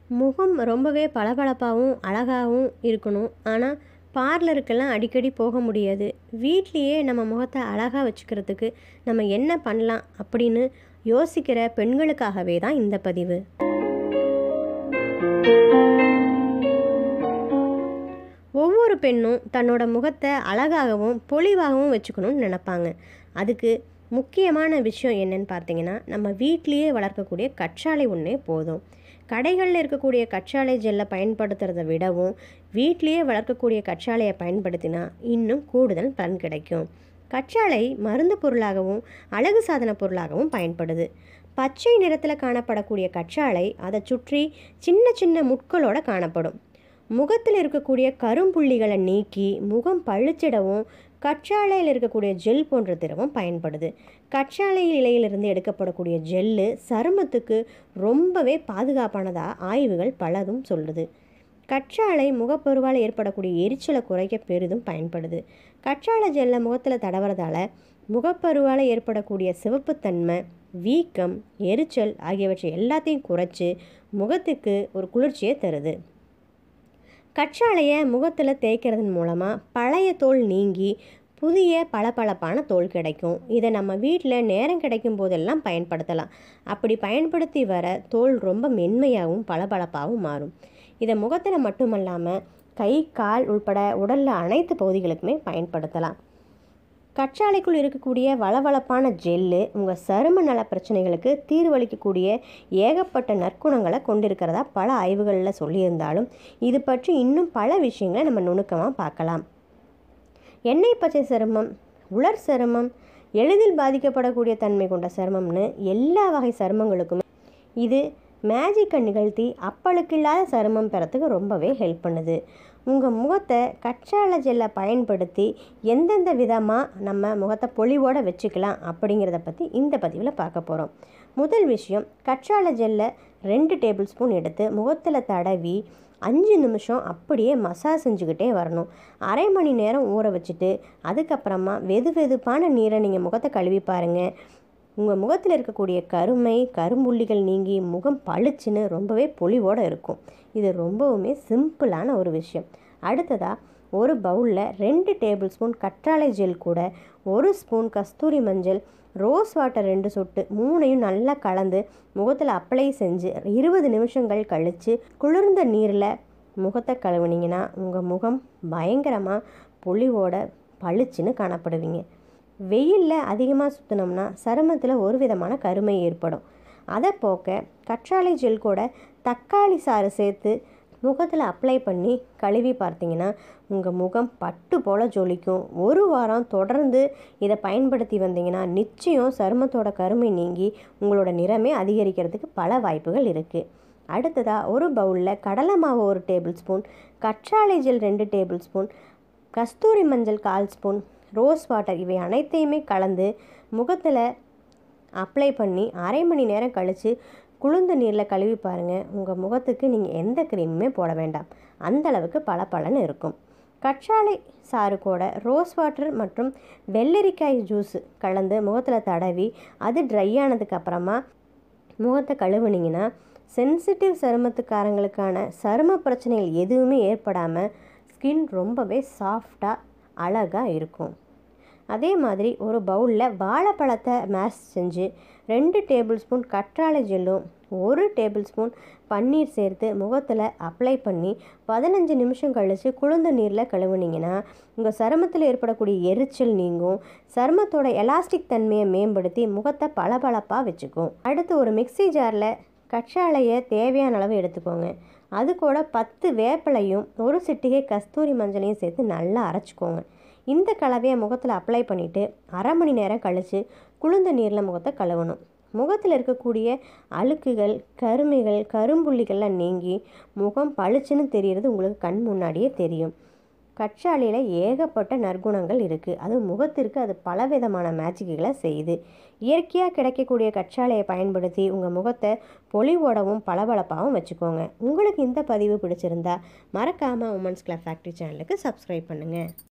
முகம் ரொம்பவே பளபளப்பாகவும் அழகாகவும் இருக்கணும் ஆனால் பார்லருக்கெல்லாம் அடிக்கடி போக முடியாது வீட்லேயே நம்ம முகத்தை அழகாக வச்சுக்கிறதுக்கு நம்ம என்ன பண்ணலாம் அப்படின்னு யோசிக்கிற பெண்களுக்காகவே தான் இந்த பதிவு ஒவ்வொரு பெண்ணும் தன்னோட முகத்தை அழகாகவும் பொலிவாகவும் வச்சுக்கணும்னு நினைப்பாங்க அதுக்கு முக்கியமான விஷயம் என்னன்னு பார்த்தீங்கன்னா நம்ம வீட்லேயே வளர்க்கக்கூடிய கற்றாழை ஒன்றே போதும் கடைகளில் இருக்கக்கூடிய கற்றாழை ஜெல்லை பயன்படுத்துகிறத விடவும் வீட்லேயே வளர்க்கக்கூடிய கற்றாழையை பயன்படுத்தினா இன்னும் கூடுதல் பலன் கிடைக்கும் கற்றாழை மருந்து பொருளாகவும் அழகு சாதன பொருளாகவும் பயன்படுது பச்சை நிறத்தில் காணப்படக்கூடிய கற்றாழை அதை சுற்றி சின்ன சின்ன முட்களோட காணப்படும் முகத்தில் இருக்கக்கூடிய கரும்புள்ளிகளை நீக்கி முகம் பளிச்சிடவும் கற்றாழையில் இருக்கக்கூடிய ஜெல் போன்ற திரவம் பயன்படுது கற்றாழை இலையிலிருந்து எடுக்கப்படக்கூடிய ஜெல்லு சருமத்துக்கு ரொம்பவே பாதுகாப்பானதாக ஆய்வுகள் பலதும் சொல்லுது கற்றாழை முகப்பருவால் ஏற்படக்கூடிய எரிச்சலை குறைக்க பெரிதும் பயன்படுது கற்றாழை ஜெல்லை முகத்தில் தடவுறதால முகப்பருவால் ஏற்படக்கூடிய சிவப்புத்தன்மை வீக்கம் எரிச்சல் ஆகியவற்றை எல்லாத்தையும் குறைச்சி முகத்துக்கு ஒரு குளிர்ச்சியை தருது கற்றாழையை முகத்தில் தேய்க்கிறதன் மூலமாக பழைய தோல் நீங்கி புதிய பளபளப்பான தோல் கிடைக்கும் இதை நம்ம வீட்டில் நேரம் கிடைக்கும் போதெல்லாம் பயன்படுத்தலாம் அப்படி பயன்படுத்தி வர தோல் ரொம்ப மென்மையாகவும் பளபளப்பாகவும் மாறும் இதை முகத்தில் மட்டுமல்லாமல் கை கால் உள்பட உடலில் அனைத்து பகுதிகளுக்குமே பயன்படுத்தலாம் கற்றாழைக்குள் இருக்கக்கூடிய வளவளப்பான ஜெல்லு உங்கள் சரும நல பிரச்சனைகளுக்கு தீர்வளிக்கக்கூடிய ஏகப்பட்ட நற்குணங்களை கொண்டிருக்கிறதா பல ஆய்வுகளில் சொல்லியிருந்தாலும் இது பற்றி இன்னும் பல விஷயங்களை நம்ம நுணுக்கமாக பார்க்கலாம் எண்ணெய் பச்சை சருமம் உலர் சருமம் எளிதில் பாதிக்கப்படக்கூடிய தன்மை கொண்ட சருமம்னு எல்லா வகை சருமங்களுக்குமே இது மேஜிக்கை நிகழ்த்தி அப்பழுக்கில்லாத சருமம் பெறத்துக்கு ரொம்பவே ஹெல்ப் பண்ணுது உங்கள் முகத்தை கற்றாழை ஜெல்லை பயன்படுத்தி எந்தெந்த விதமாக நம்ம முகத்தை பொலிவோடு வச்சுக்கலாம் அப்படிங்கிறத பற்றி இந்த பதிவில் பார்க்க போகிறோம் முதல் விஷயம் கற்றாழை ஜெல்லை ரெண்டு டேபிள் ஸ்பூன் எடுத்து முகத்தில் தடவி அஞ்சு நிமிஷம் அப்படியே மசாஜ் செஞ்சுக்கிட்டே வரணும் அரை மணி நேரம் ஊற வச்சுட்டு அதுக்கப்புறமா வெது வெதுப்பான நீரை நீங்கள் முகத்தை கழுவி பாருங்கள் உங்கள் முகத்தில் இருக்கக்கூடிய கருமை கரும்புள்ளிகள் நீங்கி முகம் பளிச்சுன்னு ரொம்பவே பொலிவோடு இருக்கும் இது ரொம்பவுமே சிம்பிளான ஒரு விஷயம் அடுத்ததாக ஒரு பவுலில் ரெண்டு டேபிள் ஸ்பூன் கற்றாழை ஜெல் கூட ஒரு ஸ்பூன் கஸ்தூரி மஞ்சள் ரோஸ் வாட்டர் ரெண்டு சொட்டு மூணையும் நல்லா கலந்து முகத்தில் அப்ளை செஞ்சு இருபது நிமிஷங்கள் கழித்து குளிர்ந்த நீரில் முகத்தை கழுவுனீங்கன்னா உங்கள் முகம் பயங்கரமாக பொலிவோட பளிச்சுன்னு காணப்படுவீங்க வெயிலில் அதிகமாக சுற்றினோம்னா சருமத்தில் ஒரு விதமான கருமை ஏற்படும் அதை போக்க கற்றாழை ஜெல் கூட தக்காளி சாறு சேர்த்து முகத்தில் அப்ளை பண்ணி கழுவி பார்த்தீங்கன்னா உங்கள் முகம் பட்டு போல் ஜொலிக்கும் ஒரு வாரம் தொடர்ந்து இதை பயன்படுத்தி வந்தீங்கன்னா நிச்சயம் சருமத்தோட கருமை நீங்கி உங்களோட நிறமே அதிகரிக்கிறதுக்கு பல வாய்ப்புகள் இருக்குது அடுத்ததாக ஒரு பவுலில் கடலை மாவு ஒரு டேபிள் ஸ்பூன் கற்றாழை ஜெல் ரெண்டு டேபிள் ஸ்பூன் கஸ்தூரி மஞ்சள் கால் ஸ்பூன் ரோஸ் வாட்டர் இவை அனைத்தையுமே கலந்து முகத்தில் அப்ளை பண்ணி அரை மணி நேரம் கழித்து குளிர்ந்த நீரில் கழுவி பாருங்கள் உங்கள் முகத்துக்கு நீங்கள் எந்த க்ரீமுமே போட வேண்டாம் அந்த அளவுக்கு பல பலன் இருக்கும் கற்றாழை சாறு கூட ரோஸ் வாட்டர் மற்றும் வெள்ளரிக்காய் ஜூஸ் கலந்து முகத்தில் தடவி அது ட்ரை ஆனதுக்கு அப்புறமா முகத்தை கழுவுனீங்கன்னா சென்சிட்டிவ் சருமத்துக்காரங்களுக்கான சரும பிரச்சனைகள் எதுவுமே ஏற்படாமல் ஸ்கின் ரொம்பவே சாஃப்டாக அழகாக இருக்கும் அதே மாதிரி ஒரு பவுலில் வாழைப்பழத்தை மேஷ் செஞ்சு ரெண்டு டேபிள் ஸ்பூன் கற்றாழை ஜெல்லும் ஒரு டேபிள் ஸ்பூன் பன்னீர் சேர்த்து முகத்தில் அப்ளை பண்ணி பதினஞ்சு நிமிஷம் கழித்து குளிர்ந்த நீரில் கழுவுனீங்கன்னா உங்கள் சருமத்தில் ஏற்படக்கூடிய எரிச்சல் நீங்கும் சருமத்தோட எலாஸ்டிக் தன்மையை மேம்படுத்தி முகத்தை பளபளப்பாக வச்சுக்கும் அடுத்து ஒரு மிக்சி ஜாரில் கற்றாழையை தேவையான அளவு எடுத்துக்கோங்க அது கூட பத்து வேப்பிலையும் ஒரு சிட்டிகை கஸ்தூரி மஞ்சளையும் சேர்த்து நல்லா அரைச்சிக்கோங்க இந்த கலவையை முகத்தில் அப்ளை பண்ணிவிட்டு அரை மணி நேரம் கழித்து குளிர்ந்த நீரில் முகத்தை கழுவணும் முகத்தில் இருக்கக்கூடிய அழுக்குகள் கருமைகள் கரும்புள்ளிகள்லாம் நீங்கி முகம் பளிச்சுன்னு தெரியறது உங்களுக்கு கண் முன்னாடியே தெரியும் கற்றாழையில் ஏகப்பட்ட நற்குணங்கள் இருக்குது அது முகத்திற்கு அது பலவிதமான மேஜிக்குகளை செய்யுது இயற்கையாக கிடைக்கக்கூடிய கற்றாழையை பயன்படுத்தி உங்கள் முகத்தை பொலிவோடவும் பளபளப்பாகவும் வச்சுக்கோங்க உங்களுக்கு இந்த பதிவு பிடிச்சிருந்தா மறக்காமல் உமன்ஸ் கிளப் ஃபேக்ட்ரி சேனலுக்கு சப்ஸ்கிரைப் பண்ணுங்கள்